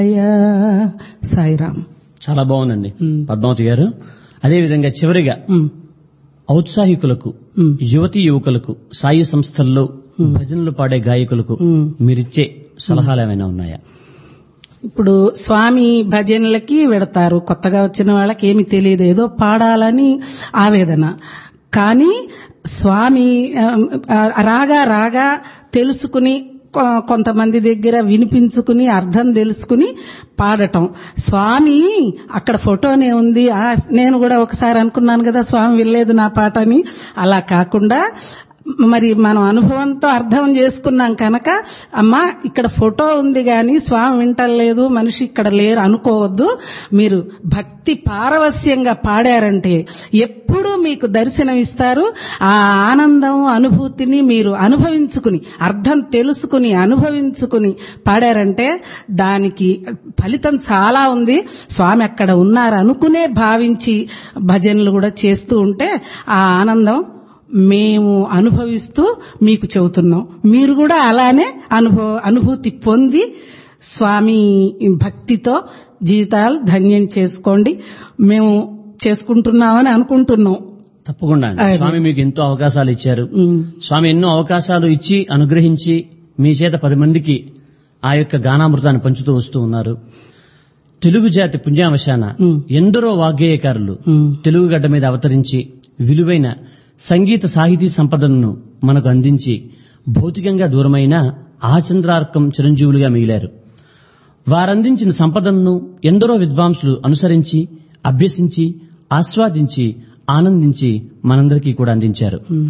అయ్యా సాయిరామ్ చాలా బాగుందండి మ్. పద్మావతి గారు అదేవిధంగా చివరిగా ఉమ్, ఔత్సాహికులకు ఉమ్, యువతి యువకులకు సాయి సంస్థల్లో భజనలు పాడే గాయకులకు ఉమ్. మీరిచ్చే సలహాలు ఏమైనా ఉన్నాయా ఇప్పుడు స్వామి భజనలకి వెడతారు కొత్తగా వచ్చిన వాళ్ళకి ఏమి తెలియదు ఏదో పాడాలని ఆవేదన కానీ స్వామి ఆ, ఆ, రాగా రాగా తెలుసుకుని కొ- కొంతమంది దగ్గర వినిపించుకుని అర్థం తెలుసుకుని పాడటం స్వామి అక్కడ ఫోటోనే ఉంది ఆ, నేను కూడా ఒకసారి అనుకున్నాను కదా స్వామి వినలేదు నా పాట అని అలా కాకుండా మరి మనం అనుభవంతో అర్థం చేసుకున్నాం కనుక అమ్మా ఇక్కడ ఫోటో ఉంది గాని స్వామి వింటలేదు మనిషి ఇక్కడ లేరు అనుకోవద్దు మీరు భక్తి పారవస్యంగా పాడారంటే ఎప్పుడూ మీకు దర్శనం ఇస్తారు ఆ ఆనందం అనుభూతిని మీరు అనుభవించుకుని అర్థం తెలుసుకుని అనుభవించుకుని పాడారంటే దానికి ఫలితం చాలా ఉంది స్వామి అక్కడ ఉన్నారు అనుకునే భావించి భజనలు కూడా చేస్తూ ఉంటే ఆ ఆనందం మేము అనుభవిస్తూ మీకు చెబుతున్నాం మీరు కూడా అలానే అనుభవ అనుభూతి పొంది స్వామి భక్తితో జీవితాలు ధన్యం చేసుకోండి మేము చేసుకుంటున్నామని అనుకుంటున్నాం తప్పకుండా అండి. అదే. స్వామి మీకు ఎంతో అవకాశాలు ఇచ్చారు ఉమ్, స్వామి ఎన్నో అవకాశాలు ఇచ్చి అనుగ్రహించి మీ చేత పది మందికి ఆ యొక్క గానామృతాన్ని పంచుతూ వస్తూ ఉన్నారు తెలుగు జాతి పుణ్యావశాన ఉమ్. ఎందరో వాగ్గేయకారులు ఉమ్, తెలుగు గడ్డ మీద అవతరించి విలువైన సంగీత సాహితీ సంపదను మనకు అందించి భౌతికంగా దూరమైన ఆచంద్రార్కం చిరంజీవులుగా మిగిలారు వారందించిన సంపదను ఎందరో విద్వాంసులు అనుసరించి అభ్యసించి ఆస్వాదించి ఆనందించి మనందరికీ కూడా అందించారు ఉమ్.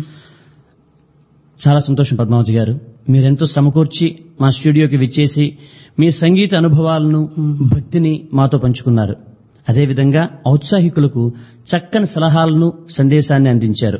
చాలా సంతోషం పద్మావతి గారు మీరెంతో సమకూర్చి మా స్టూడియోకి విచ్చేసి మీ సంగీత అనుభవాలను భక్తిని మాతో పంచుకున్నారు అదేవిధంగా ఔత్సాహికులకు చక్కని సలహాలను సందేశాన్ని అందించారు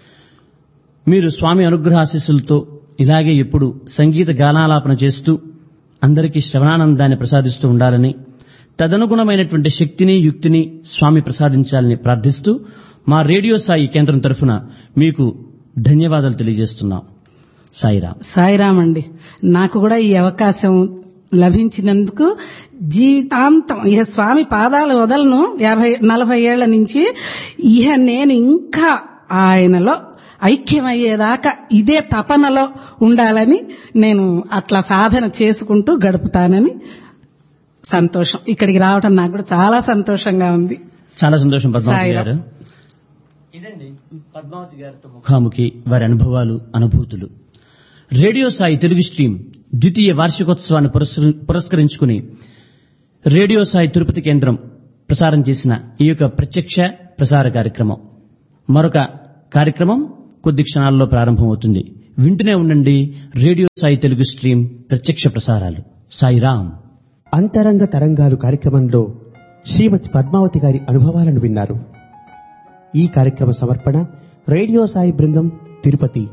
మీరు స్వామి అనుగ్రహాశీస్సులతో ఇలాగే ఎప్పుడు సంగీత గానాలాపన చేస్తూ అందరికీ శ్రవణానందాన్ని ప్రసాదిస్తూ ఉండాలని తదనుగుణమైనటువంటి శక్తిని యుక్తిని స్వామి ప్రసాదించాలని ప్రార్థిస్తూ మా రేడియో సాయి కేంద్రం తరఫున మీకు ధన్యవాదాలు తెలియజేస్తున్నాం సాయిరామ్ సాయిరామ్ అండి నాకు కూడా ఈ అవకాశం లభించినందుకు జీవితాంతం ఇహ స్వామి పాదాలు వదలను యాభై నలభై ఏళ్ల నుంచి ఇహ నేను ఇంకా ఆయనలో ఐక్యమయ్యేదాకా ఇదే తపనలో ఉండాలని నేను అట్లా సాధన చేసుకుంటూ గడుపుతానని సంతోషం ఇక్కడికి రావటం నాకు కూడా చాలా సంతోషంగా ఉంది చాలా సంతోషం పద్మావతి సాయిరామ్. గారు ఇదండి పద్మావతి గారితో ముఖాముఖి వారి అనుభవాలు అనుభూతులు రేడియో సాయి తెలుగు స్ట్రీమ్ ద్వితీయ వార్షికోత్సవాన్ని పురస్కరి- పురస్కరించుకుని రేడియో సాయి తిరుపతి కేంద్రం ప్రసారం చేసిన ఈ యొక్క ప్రత్యక్ష ప్రసార కార్యక్రమం మరొక కార్యక్రమం కొద్ది క్షణాల్లో ప్రారంభమవుతుంది వింటూనే ఉండండి రేడియో సాయి తెలుగు స్ట్రీమ్ ప్రత్యక్ష ప్రసారాలు సాయిరామ్ అంతరంగ తరంగాలు కార్యక్రమంలో శ్రీమతి పద్మావతి గారి అనుభవాలను విన్నారు ఈ కార్యక్రమ సమర్పణ రేడియో సాయి బృందం తిరుపతి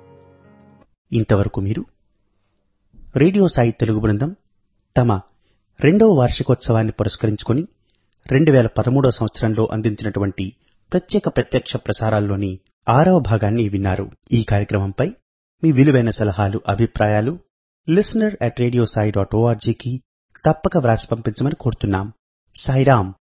ఇంతవరకు మీరు రేడియో సాయి తెలుగు బృందం తమ రెండవ వార్షికోత్సవాన్ని పురస్కరించుకొని రెండు వేల పదమూడవ సంవత్సరంలో అందించినటువంటి ప్రత్యేక ప్రత్యక్ష ప్రసారాల్లోని ఆరవ భాగాన్ని విన్నారు ఈ కార్యక్రమంపై మీ విలువైన సలహాలు అభిప్రాయాలు listener at radio Sai dot ఓఆర్జీకి తప్పక వ్రాసి పంపించమని కోరుతున్నాం సాయిరామ్